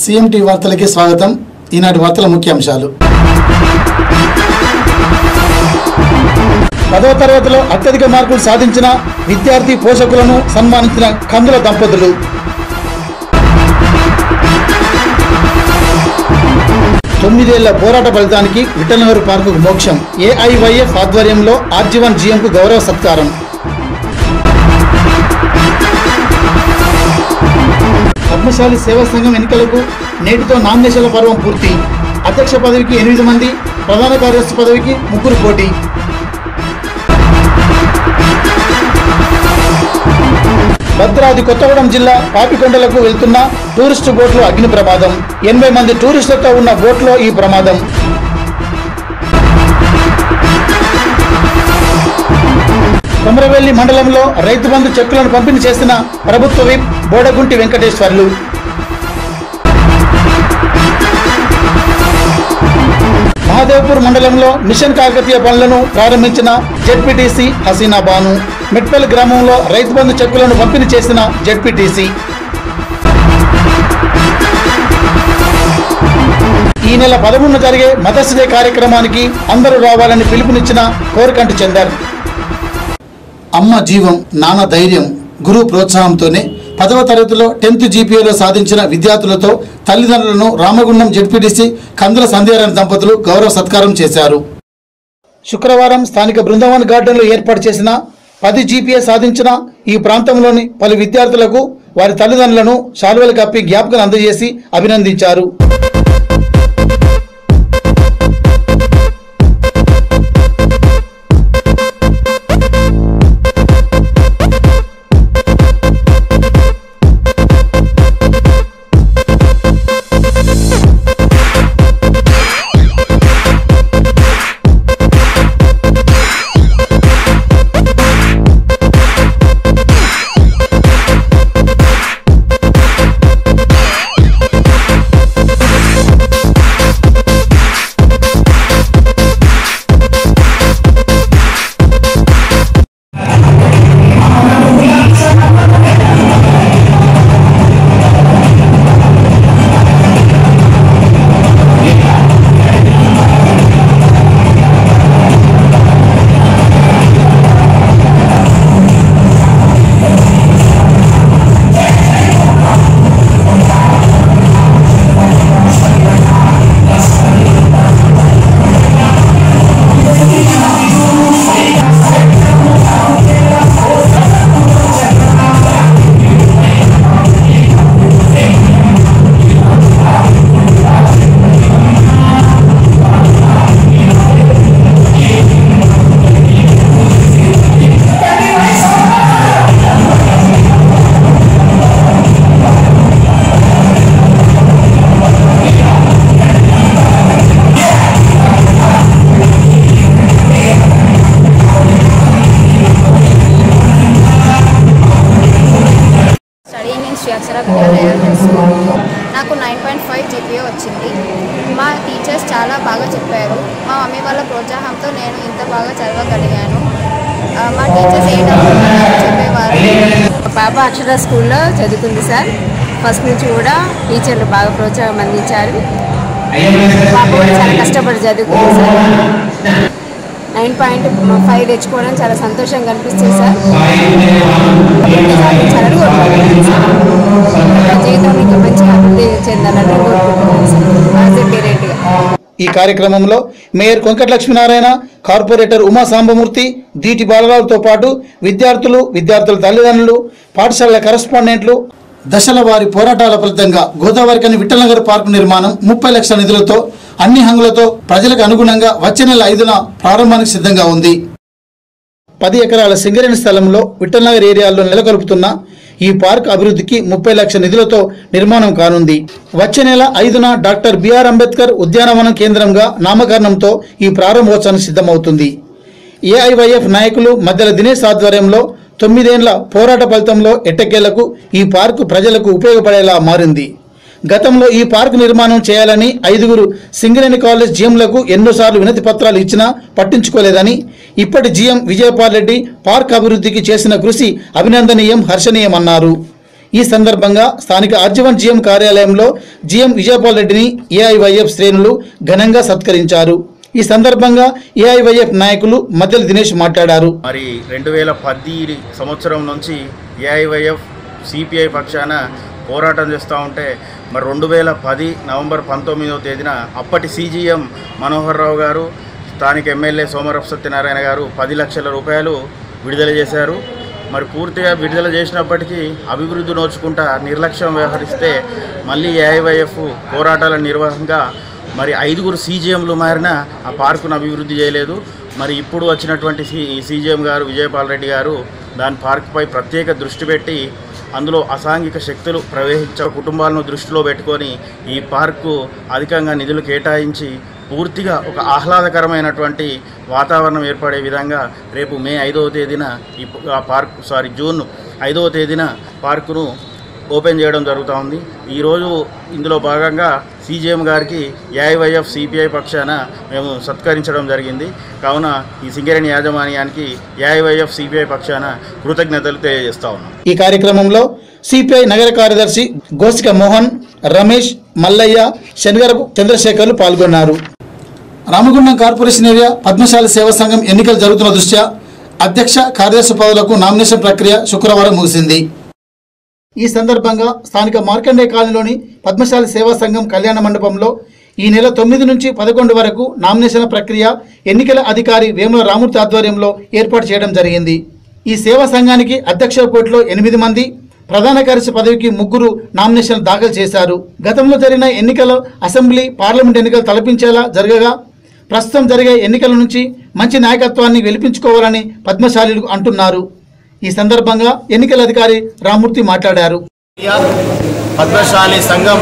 CMT వార్తలకి స్వాగతం ఈనాటి వార్తల ముఖ్యాంశాలు పదవ తరగతిలో అత్యధిక మార్కులు సాధించిన విద్యార్థి పోషకులను సన్మానించిన కందుల దంపతులు తొమ్మిదేళ్ల పోరాట ఫలితానికి విఠలనగర్ పార్కుకు మోక్షం ఏఐవైఎఫ్ ఆధ్వర్యంలో ఆర్జీవన్ జీఎంకు గౌరవ సత్కారం పద్మశాలి సేవా సంఘం ఎన్నికలకు నేటితో నామినేషన్ల పర్వం పూర్తి అధ్యక్ష పదవికి ఎనిమిది మంది ప్రధాన కార్యదర్శి పదవికి ముగ్గురు పోటీ భద్రాద్రి కొత్తగూడెం జిల్లా పాపికొండలకు వెళ్తున్న టూరిస్టు బోట్లో అగ్ని ప్రమాదం ఎనభై మంది టూరిస్టులతో ఉన్న బోట్లో ఈ ప్రమాదం కొమరవెల్లి మండలంలో రైతు బంధు చెక్కులను పంపిణీ చేసిన ప్రభుత్వ విప్ బోడగుంటి వెంకటేశ్వర్లు మహాదేవ్పూర్ మండలంలో మిషన్ కాకతీయ పనులను ప్రారంభించిన జెడ్పీటీసీ హసీనా బాను మెట్పల్లి గ్రామంలో రైతు బంధు చెక్కులను పంపిణీ చేసిన జెడ్పీటీసీ ఈ నెల పదమూడున జరిగే మదర్స్ డే కార్యక్రమానికి అందరూ రావాలని పిలుపునిచ్చిన కోరికంటి చందర్ అమ్మ జీవం నాన్న ధైర్యం గురువు ప్రోత్సాహంతోనే పదవ తరగతిలో టెన్త్ జీపీఏలో సాధించిన విద్యార్థులతో తల్లిదండ్రులను రామగుండం జెడ్పీటీసీ కందుల సంధ్యారాయణ దంపతులు గౌరవ సత్కారం చేశారు శుక్రవారం స్థానిక బృందావన్ గార్డెన్లో ఏర్పాటు చేసిన పది జీపీఏ సాధించిన ఈ ప్రాంతంలోని పలు విద్యార్థులకు వారి తల్లిదండ్రులను శాలువలు కప్పి జ్ఞాపకం అందజేసి అభినందించారు studying in Shri Akshara Vidyalaya school నాకు నైన్ పాయింట్ ఫైవ్ జీపీఏ వచ్చింది మా టీచర్స్ చాలా బాగా చెప్పారు మా మమ్మీ వాళ్ళ ప్రోత్సాహంతో నేను ఇంత బాగా చదవగలిగాను ఆ, మా టీచర్స్ ఏ డౌట్ ఉన్నా నాకు చెప్పేవారు మా పాప అక్షర స్కూల్లో చదువుకుంది సార్ ఫస్ట్ నుంచి కూడా టీచర్లు బాగా ప్రోత్సాహం అందించారు పాప కూడా చాలా కష్టపడి చదువుకుంది సార్ నైన్ పాయింట్ ఫైవ్ తెచ్చుకోవడం చాలా సంతోషంగా అనిపిస్తుంది సార్ సాధించాలని కోరుకుంటున్నాను సార్ జీవితంలో ఇంకా మంచిగా అభివృద్ధి చెందాలని కోరుకుంటున్నాను సార్ యాజ్ ఎ పేరెంట్గా ఈ కార్యక్రమంలో మేయర్ కొంకట లక్ష్మీనారాయణ కార్పొరేటర్ ఉమా సాంబమూర్తి దీటి బాలరావుతో పాటు విద్యార్థులు విద్యార్థుల తల్లిదండ్రులు పాఠశాలల కరస్పాండెంట్లు దశల వారి పోరాటాల ఫలితంగా గోదావరికని విఠలనగర్ పార్కు నిర్మాణం ముప్పై లక్షల నిధులతో అన్ని హంగులతో ప్రజలకు అనుగుణంగా వచ్చే నెల ఐదున ప్రారంభానికి సిద్ధంగా ఉంది పది ఎకరాల సింగరేణి స్థలంలో విఠలనగర్ ఏరియాలో నెలకొల్పుతున్న ఈ పార్క్ అభివృద్ధికి ముప్పై లక్షల నిధులతో నిర్మాణం కానుంది వచ్చే నెల ఐదున డాక్టర్ బిఆర్ అంబేద్కర్ ఉద్యానవనం కేంద్రంగా నామకరణంతో ఈ ప్రారంభోత్సవానికి సిద్ధమవుతుంది ఏఐవైఎఫ్ నాయకులు మధ్యల దినేష్ ఆధ్వర్యంలో తొమ్మిదేండ్ల పోరాట ఫలితంలో ఎట్టకేలకు ఈ పార్కు ప్రజలకు ఉపయోగపడేలా మారింది గతంలో ఈ పార్క్ నిర్మాణం చేయాలని ఐదుగురు సింగరేణి కాలేజ్ జీఎంలకు ఎన్నోసార్లు వినతి పత్రాలు ఇచ్చినా పట్టించుకోలేదని ఇప్పటి జీఎం విజయపాల్ రెడ్డి పార్క్ అభివృద్ధికి చేసిన కృషి అభినందనీయం హర్షణీయం అన్నారు ఈ సందర్భంగా స్థానిక ఆర్జీవన్ జీఎం కార్యాలయంలో జీఎం విజయపాల్ రెడ్డిని ఏఐవైఎఫ్ శ్రేణులు ఘనంగా సత్కరించారు ఈ సందర్భంగా ఏఐవైఎఫ్ నాయకులు మద్దెల దినేష్ మాట్లాడారు మరి రెండు వేల పది సంవత్సరం నుంచి ఏఐవైఎఫ్ సిపిఐ పక్షాన పోరాటం చేస్తూ ఉంటే మరి రెండు వేల పది నవంబర్ పంతొమ్మిదవ తేదీన అప్పటి సీజీఎం మనోహర్ రావు గారు స్థానిక ఎమ్మెల్యే సోమరపు సత్యనారాయణ గారు పది లక్షల రూపాయలు విడుదల చేశారు మరి పూర్తిగా విడుదల చేసినప్పటికీ అభివృద్ధి నోచుకుంటా నిర్లక్ష్యం వ్యవహరిస్తే మళ్ళీ ఏఐవైఎఫ్ పోరాటాల నిర్వహంగా మరి ఐదుగురు సీజీఎంలు మారిన ఆ పార్కును అభివృద్ధి చేయలేదు మరి ఇప్పుడు వచ్చినటువంటి సి సీజీఎం గారు విజయపాల్ రెడ్డి గారు దాని పార్కుపై ప్రత్యేక దృష్టి పెట్టి అందులో అసాంఘిక శక్తులు ప్రవేశించే కుటుంబాలను దృష్టిలో పెట్టుకొని ఈ పార్కు అధికంగా నిధులు కేటాయించి పూర్తిగా ఒక ఆహ్లాదకరమైనటువంటి వాతావరణం ఏర్పడే విధంగా రేపు మే ఐదవ తేదీన ఈ ప- ఆ పార్క్ సారీ జూన్ ఐదవ తేదీన పార్కును ఓపెన్ చేయడం జరుగుతూ ఉంది ఈరోజు ఇందులో భాగంగా సీజీఎం గారికి ఏఐవైఎఫ్ సిపిఐ పక్షాన మేము సత్కరించడం జరిగింది కావున ఈ సింగరేణి యాజమాన్యానికి ఏఐవైఎఫ్ సిపిఐ పక్షాన కృతజ్ఞతలు తెలియజేస్తా ఉన్నాం ఈ కార్యక్రమంలో సిపిఐ నగర కార్యదర్శి గోసిక మోహన్ రమేష్ మల్లయ్య శనిగరపు చంద్రశేఖర్లు పాల్గొన్నారు రామగుండం కార్పొరేషన్ ఏరియా పద్మశాలి సేవా సంఘం ఎన్నికలు జరుగుతున్న దృష్ట్యా అధ్యక్ష కార్యదర్శి పదవులకు నామినేషన్ ప్రక్రియ శుక్రవారం ముగిసింది ఈ సందర్భంగా స్థానిక మార్కండే కాలనీలోని పద్మశాలి సేవా సంఘం కళ్యాణ మండపంలో ఈ నెల తొమ్మిది నుంచి పదకొండు వరకు నామినేషన్ల ప్రక్రియ ఎన్నికల అధికారి వేముల రామూర్తి ఆధ్వర్యంలో ఏర్పాటు చేయడం జరిగింది ఈ సేవా సంఘానికి అధ్యక్ష పోటీలో ఎనిమిది మంది ప్రధాన కార్యదర్శి పదవికి ముగ్గురు నామినేషన్లు దాఖలు చేశారు గతంలో జరిగిన ఎన్నికలు అసెంబ్లీ పార్లమెంట్ ఎన్నికలు తలపించేలా జరగగా ప్రస్తుతం జరిగే ఎన్నికల నుంచి మంచి నాయకత్వాన్ని వెలిపించుకోవాలని పద్మశాలీలు అంటున్నారు ఈ సందర్భంగా ఎన్నికల అధికారి రామూర్తి మాట్లాడారు ఇండియా పద్మశాలి సంఘం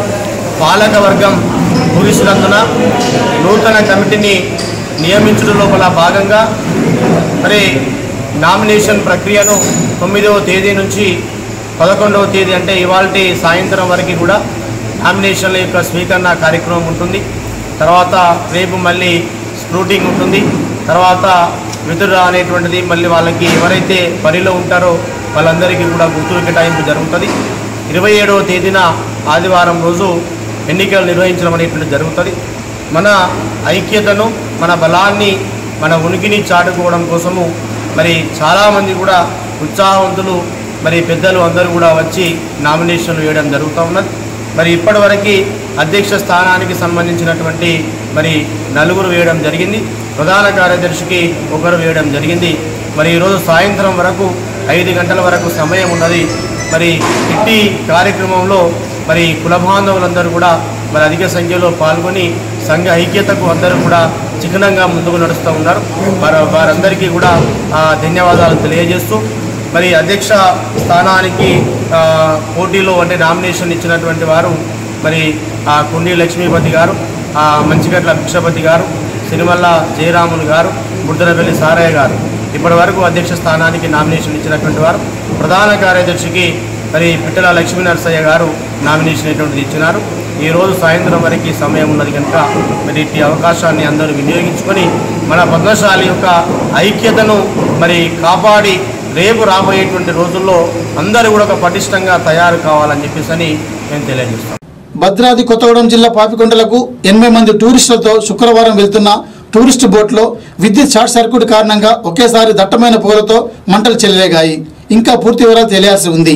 పాలక వర్గం ముగిసినందున నూతన కమిటీని నియమించడం లోపల భాగంగా మరి నామినేషన్ ప్రక్రియను తొమ్మిదవ తేదీ నుంచి పదకొండవ తేదీ అంటే ఇవాళ సాయంత్రం వరకు కూడా నామినేషన్ల యొక్క స్వీకరణ కార్యక్రమం ఉంటుంది తర్వాత రేపు మళ్ళీ స్క్రూటింగ్ ఉంటుంది తర్వాత విధులు అనేటువంటిది మళ్ళీ వాళ్ళకి ఎవరైతే పనిలో ఉంటారో వాళ్ళందరికీ కూడా గుర్తులు కేటాయింపు జరుగుతుంది ఇరవై ఏడవ తేదీన ఆదివారం రోజు ఎన్నికలు నిర్వహించడం అనేటువంటి జరుగుతుంది మన ఐక్యతను మన బలాన్ని మన ఉనికిని చాటుకోవడం కోసము మరి చాలామంది కూడా ఉత్సాహవంతులు మరి పెద్దలు అందరూ కూడా వచ్చి నామినేషన్లు వేయడం జరుగుతూ ఉన్నది మరి ఇప్పటివరకు అధ్యక్ష స్థానానికి సంబంధించినటువంటి మరి నలుగురు వేయడం జరిగింది ప్రధాన కార్యదర్శికి ఒకరు వేయడం జరిగింది మరి ఈరోజు సాయంత్రం వరకు ఐదు గంటల వరకు సమయం ఉన్నది మరి ఇట్టి కార్యక్రమంలో మరి కుల బాంధవులందరూ కూడా మరి అధిక సంఖ్యలో పాల్గొని సంఘ ఐక్యతకు అందరూ కూడా చిహ్నంగా ముందుకు నడుస్తూ ఉన్నారు వారు వారందరికీ కూడా ఆ, ధన్యవాదాలు తెలియజేస్తూ మరి అధ్యక్ష స్థానానికి ఆ, పోటీలో అంటే నామినేషన్ ఇచ్చినటువంటి వారు మరి ఆ కుండి లక్ష్మీపతి గారు ఆ మంచిగట్ల భిక్షపతి గారు సిరిమల్ల జయరాములు గారు బుద్ధనపల్లి సారయ్య గారు ఇప్పటి వరకు అధ్యక్ష స్థానానికి నామినేషన్ ఇచ్చినటువంటి వారు ప్రధాన కార్యదర్శికి మరి పిట్టల లక్ష్మీ నరసయ్య గారు నామినేషన్ అనేటువంటిది ఇచ్చినారు ఈ రోజు సాయంత్రం వరకు ఈ సమయం ఉన్నది కనుక మరి ఇట్టి అవకాశాన్ని అందరూ వినియోగించుకొని మన పద్మశాలి యొక్క ఐక్యతను మరి కాపాడి రేపు రాబోయేటువంటి రోజుల్లో అందరూ కూడా ఒక పటిష్టంగా తయారు కావాలని చెప్పేసి అని నేను తెలియజేస్తాను భద్రాద్రి కొత్తగూడెం జిల్లా పాపికొండలకు ఎనభై మంది టూరిస్టులతో శుక్రవారం వెళ్తున్న టూరిస్టు బోట్లో విద్యుత్ షార్ట్ సర్క్యూట్ కారణంగా ఒకేసారి దట్టమైన పొగలతో మంటలు చెలరేగాయి ఇంకా పూర్తి వివరాలు తెలియాల్సి ఉంది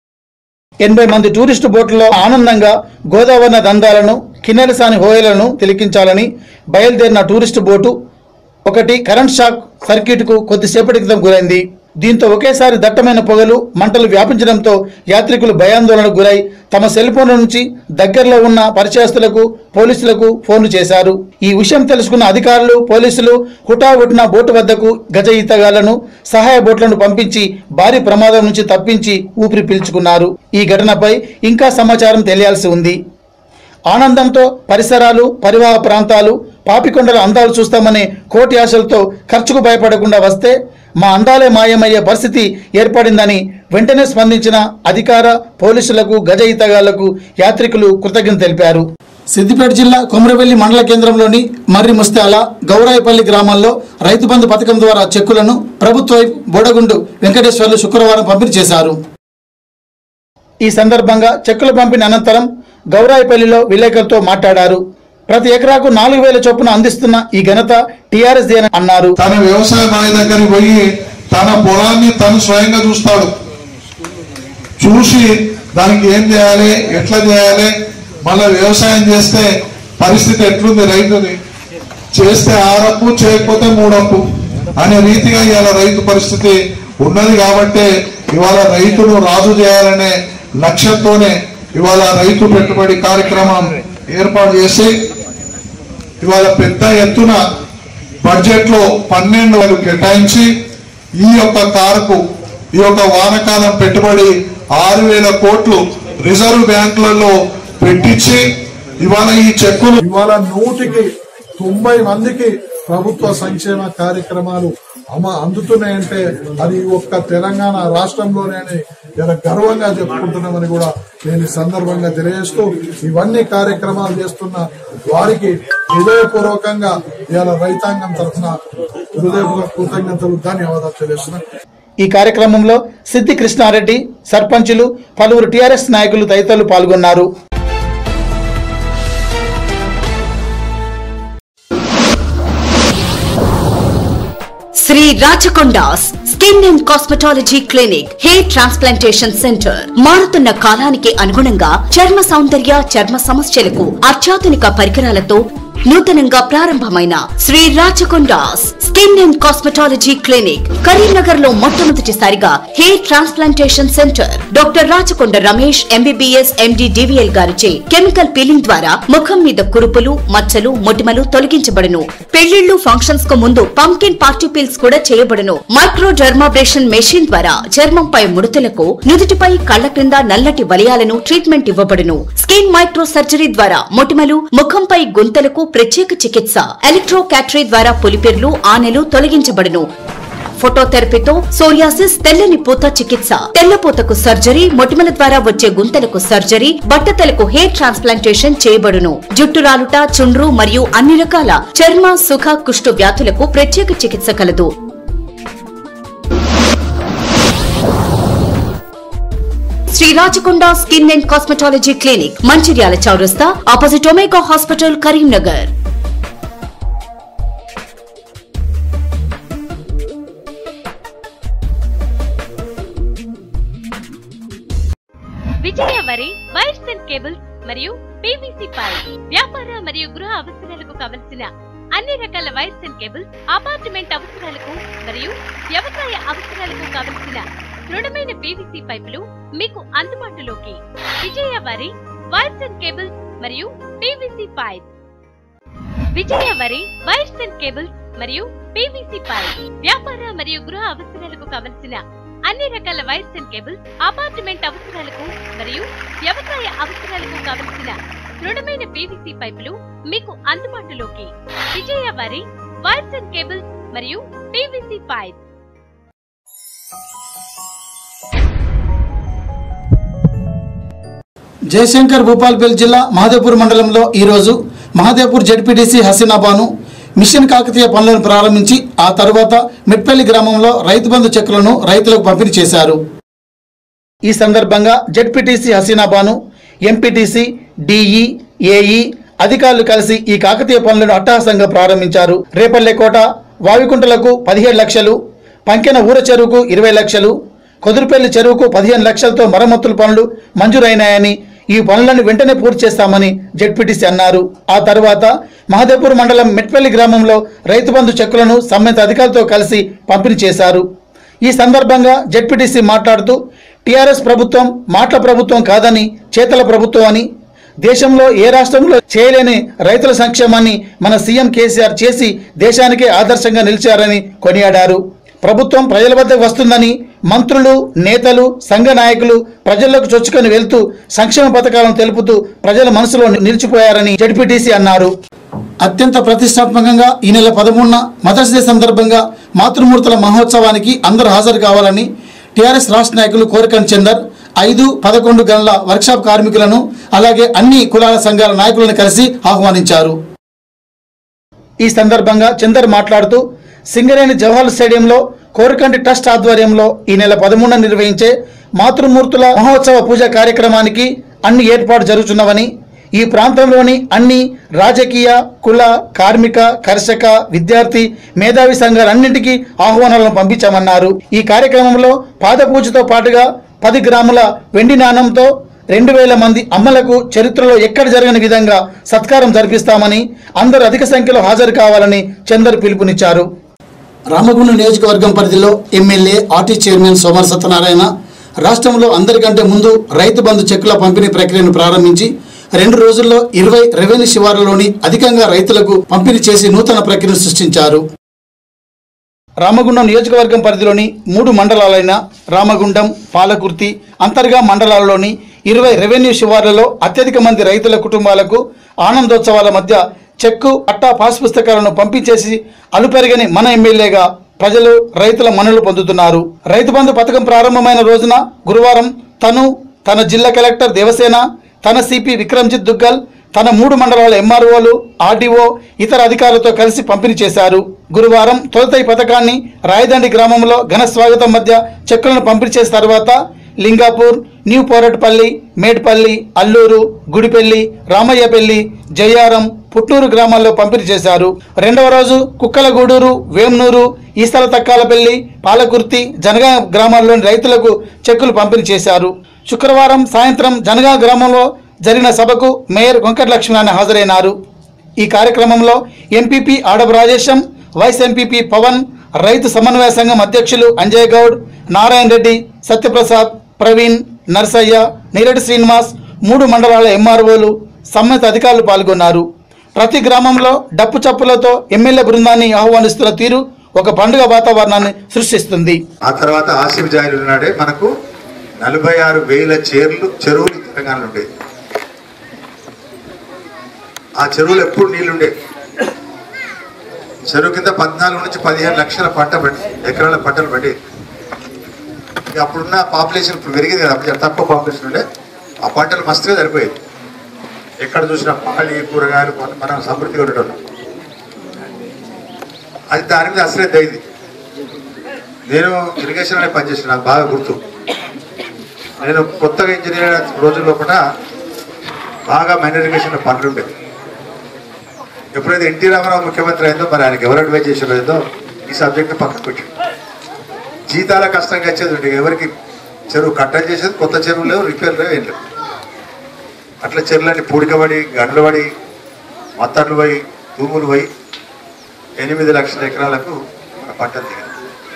ఎనభై మంది టూరిస్టు బోట్లలో ఆనందంగా గోదావరి దందాలను కిన్నెరసాని హోయలను తిలకించాలని బయలుదేరిన టూరిస్టు బోటు ఒకటి కరెంట్ షాక్ సర్క్యూట్కు కొద్దిసేపటి క్రితం గురైంది దీంతో ఒకేసారి దట్టమైన పొగలు మంటలు వ్యాపించడంతో యాత్రికులు భయాందోళనకు గురై తమ సెల్ ఫోన్ల నుంచి దగ్గరలో ఉన్న పరిచయస్తులకు పోలీసులకు ఫోన్లు చేశారు ఈ విషయం తెలుసుకున్న అధికారులు పోలీసులు హుటాహుటిన బోటు వద్దకు గజ ఈతగాళ్లను సహాయ బోట్లను పంపించి భారీ ప్రమాదం నుంచి తప్పించి ఊపిరి పీల్చుకున్నారు ఈ ఘటనపై ఇంకా సమాచారం తెలియాల్సి ఉంది ఆనందంతో పరిసరాలు పరివాహ ప్రాంతాలు పాపికొండల అందాలు చూస్తామనే కోటి ఆశలతో ఖర్చుకు భయపడకుండా వస్తే మా అందాలే మాయమయ్యే పరిస్థితి ఏర్పడిందని వెంటనే స్పందించిన అధికార పోలీసులకు గజ ఈతగాళ్లకు యాత్రికులు కృతజ్ఞత తెలిపారు సిద్దిపేట జిల్లా కొమరవెల్లి మండల కేంద్రంలోని మర్రి ముస్తాల గౌరాయపల్లి గ్రామాల్లో రైతు బంధు పథకం ద్వారా చెక్కులను ప్రభుత్వ బోడగుండు వెంకటేశ్వర్లు శుక్రవారం పంపిణీ చేశారు ఈ సందర్భంగా చెక్కులు పంపిన అనంతరం గౌరాయిపల్లిలో విలేకరులతో మాట్లాడారు ప్రతి ఎకరాకు నాలుగు వేల చొప్పున అందిస్తున్న ఈ ఘనత టీఆర్ఎస్ అన్నారు తన వ్యవసాయ మాయ దగ్గరికి పోయి తన పొలాన్ని తను స్వయంగా చూస్తాడు చూసి దానికి ఏం చేయాలి ఎట్లా చేయాలి మళ్ళీ వ్యవసాయం చేస్తే పరిస్థితి ఎట్లుంది రైతుని చేస్తే ఆరప్పు చేయకపోతే మూడప్పు అనే రీతిగా ఇవాళ రైతు పరిస్థితి ఉన్నది కాబట్టే ఇవాళ రైతును రాజు చేయాలనే లక్ష్యంతోనే ఇవాళ రైతు పెట్టుబడి కార్యక్రమం ఏర్పాటు చేసి ఇవాళ పెద్ద ఎత్తున బడ్జెట్ లో పన్నెండు వేలు కేటాయించి ఈ యొక్క కారుకు ఈ యొక్క వానకాలం పెట్టుబడి ఆరు వేల కోట్లు రిజర్వ్ బ్యాంకులలో పెట్టించి ఇవాళ ఈ చెక్కులు ఇవాళ నూటికి తొంభై మందికి ప్రభుత్వ సంక్షేమ కార్యక్రమాలు అమ అందుతున్నాయంటే అది ఒక్క తెలంగాణ రాష్ట్రంలోనే అని ఇలా గర్వంగా చెప్పుకుంటున్నామని కూడా నేను ఈ సందర్భంగా తెలియజేస్తూ ఇవన్నీ కార్యక్రమాలు చేస్తున్న వారికి హృదయపూర్వకంగా ఇవాళ రైతాంగం తరఫున హృదయపూర్వక కృతజ్ఞతలు ధన్యవాదాలు తెలియజేస్తున్నాను ఈ కార్యక్రమంలో సిద్ధి కృష్ణారెడ్డి సర్పంచులు పలువురు టీఆర్ఎస్ నాయకులు తదితరులు పాల్గొన్నారు Shri Rachakonda's skin and cosmetology clinic hair transplantation centre మారుతున్న కాలానికి అనుగుణంగా చర్మ సౌందర్య చర్మ సమస్యలకు అత్యాధునిక పరికరాలతో నూతనంగా ప్రారంభమైన Shri Rachakonda's skin and cosmetology clinic Karimnagar లో మొట్టమొదటిసారిగా hair transplantation centre doctor Rachakonda Ramesh MBBS MD DVL గారిచే కెమికల్ పీలింగ్ ద్వారా ముఖం మీద కురుపులు మచ్చలు మొటిమలు తొలగించబడును పెళ్లిళ్లు ఫంక్షన్స్ కు ముందు పంకిన్ పార్టీ పీల్స్ కూడా చేయబడును మైక్రో డర్మాబ్రేషన్ మెషిన్ ద్వారా చర్మంపై ముడతలకు నుదుటిపై కళ్ల క్రింద నల్లటి వలయాలను ట్రీట్మెంట్ ఇవ్వబడును స్కిన్ మైక్రో సర్జరీ ద్వారా మొటిమలు ముఖంపై గుంతలకు ప్రత్యేక చికిత్స ఎలక్ట్రో క్యాటరీ ద్వారా పులిపిర్లు ఆనెలు తొలగించబడును ఫోటోథెరపీతో సోరియాసిస్ తెల్లని పూత చికిత్స తెల్లపూతకు సర్జరీ మొటిమల ద్వారా వచ్చే గుంతలకు సర్జరీ బట్టతలకు హెయిర్ ట్రాన్స్ప్లాంటేషన్ చేయబడును జుట్టు రాలుట చుండ్రు మరియు అన్ని రకాల చర్మ సుఖ కుష్టు వ్యాధులకు ప్రత్యేక చికిత్స కలదు Shri Rachakonda skin and cosmetology clinic Mancherial చౌరస్తా opposite Omega hospital Karimnagar Vijaya వరి వైర్స్ అండ్ కేబుల్స్ మరియు పీవీసీ పైప్ వ్యాపార మరియు గృహ అవసరాలకు కావలసిన అన్ని రకాల వైర్స్ అండ్ కేబుల్స్ అపార్ట్మెంట్ అవసరాలకు మరియు వ్యవసాయ అవసరాలకు కావలసిన దృఢమైన పీవీసీ పైపులు మీకు అందుబాటులోకి విజయ వరి వైర్స్ అండ్ కేబుల్స్ మరియు పీవీసీ పైప్ విజయ వరి వైర్స్ అండ్ కేబుల్స్ మరియు పీవీసీ పైప్ వ్యాపార మరియు గృహ అవసరాలకు కావలసిన అన్ని రకాల వైర్స్ అండ్ కేబుల్స్ అపార్ట్మెంట్ అవసరాలకు మరియు వ్యవసాయ అవసరాలకు కావలసిన దృఢమైన పీవీసీ పైపులు మీకు అందుబాటులోకి విజయ వరి వైర్స్ అండ్ కేబుల్స్ మరియు పీవీసీ పైప్ జయశంకర్ భూపాల్పల్లి జిల్లా మహదేపూర్ మండలంలో ఈరోజు మహదేపూర్ జడ్పీటీసీ హసీనాబాను మిషన్ కాకతీయ పనులను ప్రారంభించి ఆ తరువాత మిట్పల్లి గ్రామంలో రైతు బంధు చెక్కులను రైతులకు పంపిణీ చేశారు ఈ సందర్భంగా ZPTC Haseenabanu MPTC DE AE అధికారులు కలిసి ఈ కాకతీయ పనులను అట్టహాసంగా ప్రారంభించారు రేపల్లెకోట వావికుంటలకు పదిహేడు లక్షలు పంకెన ఊర చెరువుకు ఇరవై లక్షలు కొదురుపల్లి చెరువుకు పదిహేను లక్షలతో మరమ్మతుల పనులు మంజూరైనాయని ఈ పనులను వెంటనే పూర్తి చేస్తామని జడ్పీటీసీ అన్నారు ఆ తర్వాత మహదేపూర్ మండలం మెట్పల్లి గ్రామంలో రైతు బంధు చెక్కులను సంబంధిత అధికారులతో కలిసి పంపిణీ చేశారు ఈ సందర్భంగా జడ్పీటీసీ మాట్లాడుతూ టీఆర్ఎస్ ప్రభుత్వం మాటల ప్రభుత్వం కాదని చేతల ప్రభుత్వం అని దేశంలో ఏ రాష్ట్రంలో చేయలేని రైతుల సంక్షేమాన్ని మన సీఎం కేసీఆర్ చేసి దేశానికే ఆదర్శంగా నిలిచారని కొనియాడారు ప్రభుత్వం ప్రజల వద్దకు వస్తుందని మంత్రులు నేతలు సంఘ నాయకులు ప్రజల్లోకి చొచ్చుకొని వెళ్తూ సంక్షేమ పథకాలను తెలుపుతూ ప్రజల మనసులో నిలిచిపోయారని జడ్పీటీసీ అన్నారు అత్యంత ప్రతిష్టాత్మకంగా ఈ నెల పదమూడున మదర్స్ డే సందర్భంగా మాతృమూర్తుల మహోత్సవానికి అందరూ హాజరు కావాలని టీఆర్ఎస్ రాష్ట్ర నాయకులు కోరికన్ చందర్ ఐదు పదకొండు గంటల వర్క్షాప్ కార్మికులను అలాగే అన్ని కులాల సంఘాల నాయకులను కలిసి ఆహ్వానించారు ఈ సందర్భంగా చందర్ మాట్లాడుతూ సింగరేణి జవహర్ స్టేడియంలో కోరికంటి ట్రస్ట్ ఆధ్వర్యంలో ఈ నెల పదమూడున నిర్వహించే మాతృమూర్తుల మహోత్సవ పూజ కార్యక్రమానికి అన్ని ఏర్పాటు జరుగుతున్నవని ఈ ప్రాంతంలోని అన్ని రాజకీయ కుల కార్మిక కర్షక విద్యార్థి మేధావి సంఘాలన్నింటికీ ఆహ్వానాలను పంపించామన్నారు ఈ కార్యక్రమంలో పాదపూజతో పాటుగా పది గ్రాముల వెండి నాణంతో రెండు వేల మంది అమ్మలకు చరిత్రలో ఎక్కడ జరగని విధంగా సత్కారం జరిపిస్తామని అందరూ అధిక సంఖ్యలో హాజరు కావాలని చందర్ పిలుపునిచ్చారు రామగుండం నియోజకవర్గం పరిధిలో MLA RT chairman Somar Satyanarayana రాష్ట్రంలో అందరికంటే ముందు రైతు బంధు చెక్కుల పంపిణీ ప్రక్రియను ప్రారంభించి రెండు రోజుల్లో ఇరవై రెవెన్యూ శివారులోని అధికంగా రైతులకు పంపిణీ చేసి నూతన ప్రక్రియను సృష్టించారు రామగుండం నియోజకవర్గం పరిధిలోని మూడు మండలాలైన రామగుండం పాలకుర్తి అంతర్గా మండలాల్లోని ఇరవై రెవెన్యూ శివార్లలో అత్యధిక మంది రైతుల కుటుంబాలకు ఆనందోత్సవాల మధ్య చెక్కు అట్టా పాస్ పుస్తకాలను పంపించేసి అలుపెరగని మన ఎమ్మెల్యేగా ప్రజలు రైతుల మన్నలు పొందుతున్నారు రైతు బంధు పథకం ప్రారంభమైన రోజున గురువారం తను తన జిల్లా కలెక్టర్ దేవసేన తన సిపి విక్రమ్జిత్ దుగ్గల్ తన మూడు మండలాల ఎంఆర్ఓలు ఆర్డీఓ ఇతర అధికారులతో కలిసి పంపిణీ చేశారు గురువారం తొలుత ఈ పథకాన్ని రాయదండి గ్రామంలో ఘన స్వాగతం మధ్య చెక్కులను పంపిణీ చేసిన తర్వాత లింగాపూర్ న్యూ పోరట్పల్లి మేడ్పల్లి అల్లూరు గుడిపెల్లి రామయ్యపల్లి జయ్యారం పుట్టూరు గ్రామాల్లో పంపిణీ చేశారు రెండవ రోజు కుక్కలగూడూరు వేమ్నూరు ఈస్తల తక్కాలపల్లి పాలకుర్తి జనగా గ్రామాల్లోని రైతులకు చెక్కులు పంపిణీ చేశారు శుక్రవారం సాయంత్రం జనగా గ్రామంలో జరిగిన సభకు మేయర్ వెంకట లక్ష్మీనారాయణ హాజరైనారు ఈ కార్యక్రమంలో MPP Adapu Rajesham vice MPP Pavan రైతు సమన్వయ సంఘం అధ్యక్షులు అంజయ్ గౌడ్ నారాయణ రెడ్డి సత్యప్రసాద్ ప్రవీణ్ నర్సయ్య నీరటి శ్రీనివాస్ మూడు మండలాల ఎంఆర్ఓలు సంబంధిత అధికారులు పాల్గొన్నారు ప్రతి గ్రామంలో డప్పు చప్పులతో ఎమ్మెల్యే బృందాన్ని ఆహ్వానిస్తున్న తీరు ఒక పండుగ వాతావరణాన్ని సృష్టిస్తుంది ఆ తర్వాత ఆసిఫ్ జాయిలు ఉన్నాడే మనకు నలభై ఆరు వేల చేర్లు చెరువులు తెలంగాణలో ఉండేది ఆ చెరువులు ఎప్పుడు నీళ్లుండే చెరువు కింద పద్నాలుగు నుంచి పదిహేను లక్షల పంట పండి ఎకరాల పంటలు పండి ఇక అప్పుడున్న పాపులేషన్ ఇప్పుడు పెరిగింది కదా అప్పుడు తక్కువ పాపులేషన్ ఉండే ఆ పంటలు మస్తుగా సరిపోయేది ఎక్కడ చూసినా పాలి కూరగాయలు మన- మనం సమృద్ధిగా ఉండేటోళ్ళం అది దాని మీద అశ్రద్ధ అయింది నేను ఇరిగేషన్ అనే పనిచేసిన నాకు బాగా గుర్తు నేను కొత్తగా ఇంజనీర్ అయిన రోజుల్లో కూడా బాగా మైన్ ఇరిగేషన్ పనులు ఉండేవి ఎప్పుడైతే ఎన్టీ రామారావు ముఖ్యమంత్రి అయిందో మరి ఆయనకి ఎవరు అడ్వైజ్ చేసారో ఏదో ఈ సబ్జెక్ట్ పక్కకు పెట్టి జీతాల కష్టంగా వచ్చేది ఉండే ఎవరికి చెరువు కట్టలు చేసేది కొత్త చెరువులు లేవు రిపేర్ లేవు ఏం లేవు అట్లా చెరువులన్నీ పూడికబడి గంటలు పడి మత్తట్లు పోయి తూములు పోయి ఎనిమిది లక్షల ఎకరాలకు మన పంటలు దిగింది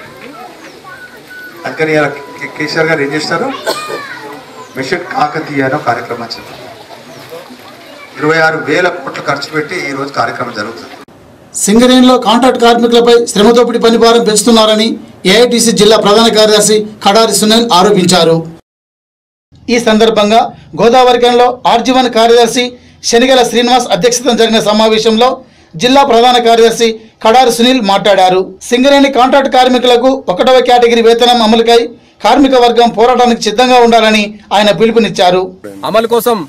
అందుకని ఇలా కే- కేసీఆర్ గారు ఏం చేస్తారు మిషన్ కాకతీయ అనే కార్యక్రమం చెప్పారు ఇరవై ఆరు వేల కోట్లు ఖర్చు పెట్టి ఈ రోజు కార్యక్రమం జరుగుతుంది సింగరేణిలో కాంట్రాక్ట్ కార్మికులపై శ్రమదోపిడి పని భారం పెంచుతున్నారని ఏఐటీసీ జిల్లా ప్రధాన కార్యదర్శి కడారి సునీల్ ఆరోపించారు ఈ సందర్భంగా గోదావరికంలో ఆర్జీవన్ కార్యదర్శి శనిగల శ్రీనివాస్ అధ్యక్షతన జరిగిన సమావేశంలో జిల్లా ప్రధాన కార్యదర్శి కడారి సునీల్ మాట్లాడారు సింగరేణి కాంట్రాక్ట్ కార్మికులకు ఒకటవ కేటగిరీ వేతనం అమలుకై కార్మిక వర్గం పోరాటానికి సిద్ధంగా ఉండాలని ఆయన పిలుపునిచ్చారు అమలు కోసం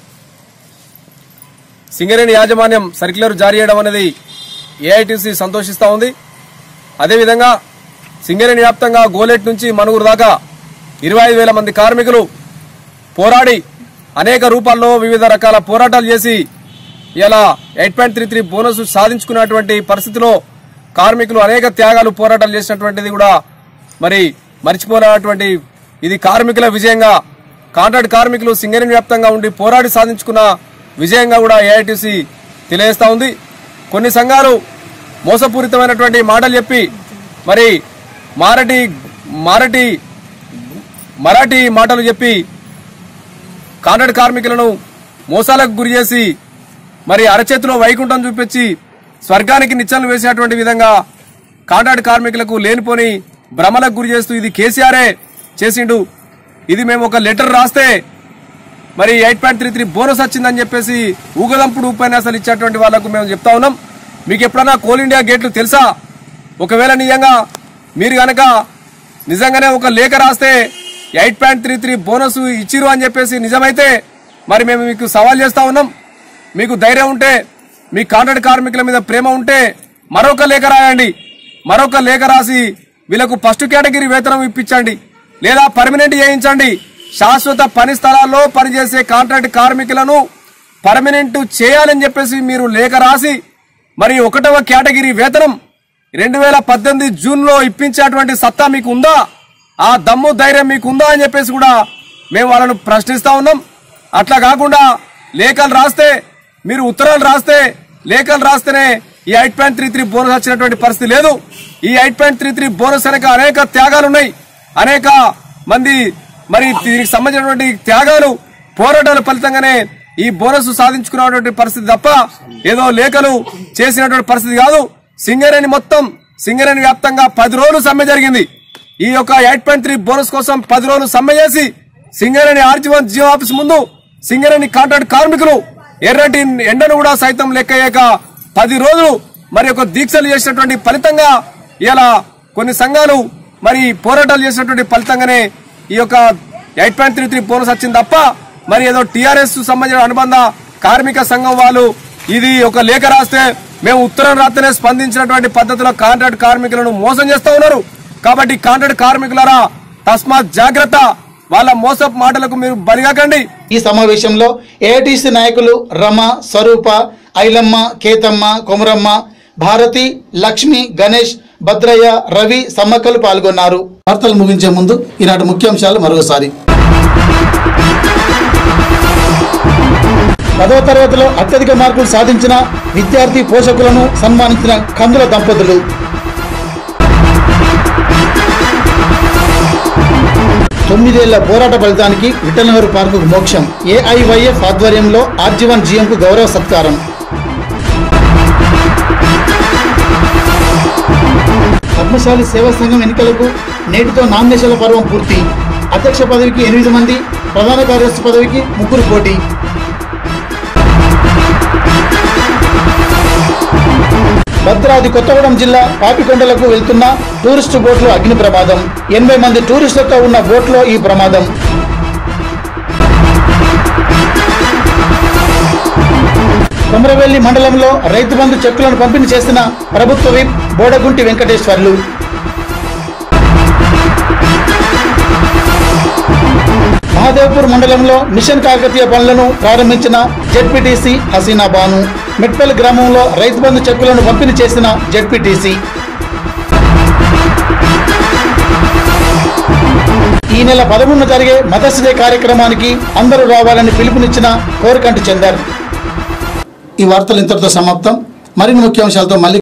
సింగరేణి యాజమాన్యం సర్క్యులర్ జారీ చేయడం అనేది ఏఐటీసీ సంతోషిస్తా ఉంది అదేవిధంగా సింగరేణి వ్యాప్తంగా గోలెట్ నుంచి మనుగురు దాకా ఇరవై ఐదు వేల మంది కార్మికులు పోరాడి అనేక రూపాల్లో వివిధ రకాల పోరాటాలు చేసి ఇలా eight point three three bonus సాధించుకున్నటువంటి పరిస్థితిలో కార్మికులు అనేక త్యాగాలు పోరాటాలు చేసినటువంటిది కూడా మరి మర్చిపోలేనటువంటి ఇది కార్మికుల విజయంగా కాంట్రాక్ట్ కార్మికులు సింగరేణి వ్యాప్తంగా ఉండి పోరాడి సాధించుకున్న విజయంగా కూడా ఏఐటీసీ తెలియజేస్తా ఉంది కొన్ని సంఘాలు మోసపూరితమైనటువంటి మాటలు చెప్పి మరి మారటి మారటి మరాఠీ మాటలు చెప్పి కాంట్రాక్ట్ కార్మికులను మోసాలకు గురి చేసి మరి అరచేతిలో వైకుంఠం చూపించి స్వర్గానికి నిచ్చెనలు వేసేటువంటి విధంగా కాంట్రాక్ట్ కార్మికులకు లేనిపోని భ్రమలకు గురి చేస్తూ ఇది కేసీఆరే చేసిండు ఇది మేము ఒక లెటర్ రాస్తే మరి eight point three three bonus వచ్చిందని చెప్పేసి ఊగదంపుడు ఉపన్యాసాలు ఇచ్చేటువంటి వాళ్ళకు మేము చెప్తా ఉన్నాం మీకు ఎప్పుడన్నా కోల్ ఇండియా గేట్లు తెలుసా ఒకవేళ నిజంగా మీరు గనక నిజంగానే ఒక లేఖ రాస్తే eight point three three bonus ఇచ్చిరు అని చెప్పేసి నిజమైతే మరి మేము మీకు సవాల్ చేస్తా ఉన్నాం మీకు ధైర్యం ఉంటే మీ కాంట్రాక్ట్ కార్మికుల మీద ప్రేమ ఉంటే మరొక లేఖ రాయండి మరొక లేఖ రాసి వీళ్ళకు ఫస్ట్ కేటగిరీ వేతనం ఇప్పించండి లేదా పర్మనెంట్ చేయించండి శాశ్వత పని స్థలాల్లో పనిచేసే కాంట్రాక్ట్ కార్మికులను పర్మనెంట్ చేయాలని చెప్పేసి మీరు లేఖ రాసి మరి ఒకటవ కేటగిరీ వేతనం రెండు వేల పద్దెనిమిది జూన్ లో ఇప్పించేటువంటి సత్తా మీకు ఉందా ఆ దమ్ము ధైర్యం మీకు ఉందా అని చెప్పేసి కూడా మేము వాళ్ళను ప్రశ్నిస్తా ఉన్నాం అట్లా కాకుండా లేఖలు రాస్తే మీరు ఉత్తరాలు రాస్తే లేఖలు రాస్తేనే ఈ eight point three three bonus వచ్చినటువంటి పరిస్థితి లేదు ఈ eight point three three bonus వెనక అనేక త్యాగాలు ఉన్నాయి అనేక మంది మరి దీనికి సంబంధించినటువంటి త్యాగాలు పోరాటాల ఫలితంగానే ఈ బోనస్ సాధించుకున్నటువంటి పరిస్థితి తప్ప ఏదో లేఖలు చేసినటువంటి పరిస్థితి కాదు సింగరేణి మొత్తం సింగరేణి వ్యాప్తంగా పది రోజులు సమ్మె జరిగింది ఈ యొక్క ఎయిట్ పాయింట్ త్రీ బోనస్ కోసం పది రోజులు సమ్మె చేసి సింగరేణి ఆర్జీవన్ జియో ఆఫీస్ ముందు సింగరేణి కాంట్రాక్ట్ కార్మికులు ఎర్రటి ఎండను కూడా సైతం లెక్కయ్యాక పది రోజులు మరి ఒక దీక్షలు చేసినటువంటి ఫలితంగా ఇలా కొన్ని సంఘాలు మరి పోరాటాలు చేసినటువంటి ఫలితంగానే ఈ యొక్క eight point three three bonus వచ్చింది తప్ప మరి ఏదో టీఆర్ఎస్ సంబంధించిన అనుబంధ కార్మిక సంఘం వాళ్ళు ఇది ఒక లేఖ రాస్తే మేము ఉత్తరం రాస్తేనే స్పందించినటువంటి పద్ధతిలో కాంట్రాక్ట్ కార్మికులను మోసం చేస్తా ఉన్నారు కాబట్టి కాంట్రాక్ట్ కార్మికులారా తస్మాత్ జాగ్రత్త వాళ్ళ మోసపు మాటలకు మీరు బలిగాకండి ఈ సమావేశంలో ఏఐటీసీ నాయకులు రమ స్వరూప ఐలమ్మ కేతమ్మ కొమరమ్మ భారతి లక్ష్మి గణేష్ భద్రయ్య రవి సమ్మక్కలు పాల్గొన్నారు వార్తలు ముగించే ముందు ఈనాటి ముఖ్యాంశాలు మరోసారి పదవ తరగతిలో అత్యధిక మార్కులు సాధించిన విద్యార్థి పోషకులను సన్మానించిన కందుల దంపతులు తొమ్మిదేళ్ల పోరాట ఫలితానికి విఠలనగర్ పార్కు మోక్షం ఏఐవైఎఫ్ ఆధ్వర్యంలో ఆర్జీవన్ జిఎంకు గౌరవ సత్కారం పద్మశాలి సేవా సంఘం ఎన్నికలకు నేటితో నామినేషన్ల పర్వం పూర్తి అధ్యక్ష పదవికి ఎనిమిది మంది ప్రధాన కార్యదర్శి పదవికి ముగ్గురు పోటీ భద్రాద్రి కొత్తగూడెం జిల్లా పాపికొండలకు వెళ్తున్న టూరిస్టు బోట్లో అగ్ని ప్రమాదం ఎనభై మంది టూరిస్టులతో ఉన్న బోట్లో ఈ ప్రమాదం కొమరవెల్లి మండలంలో రైతు బంధు చెక్కులను పంపిణీ చేసిన ప్రభుత్వ విప్ బోడగుంటి వెంకటేశ్వర్లు మహాదేవ్పూర్ మండలంలో మిషన్ కాకతీయ పనులను ప్రారంభించిన జెడ్పీటీసీ హసీనా బాను మెట్పల్లి గ్రామంలో రైతు బంధు చెక్కులను పంపిణీ చేసిన జెడ్పీటీసీ ఈ నెల పదమూడున జరిగే మదర్స్ డే కార్యక్రమానికి అందరూ రావాలని పిలుపునిచ్చిన కోరికంటి చందర్ ఈ వార్తలు ఇంతటితో సమాప్తం మరిన్ని ముఖ్యాంశాలతో మళ్ళీ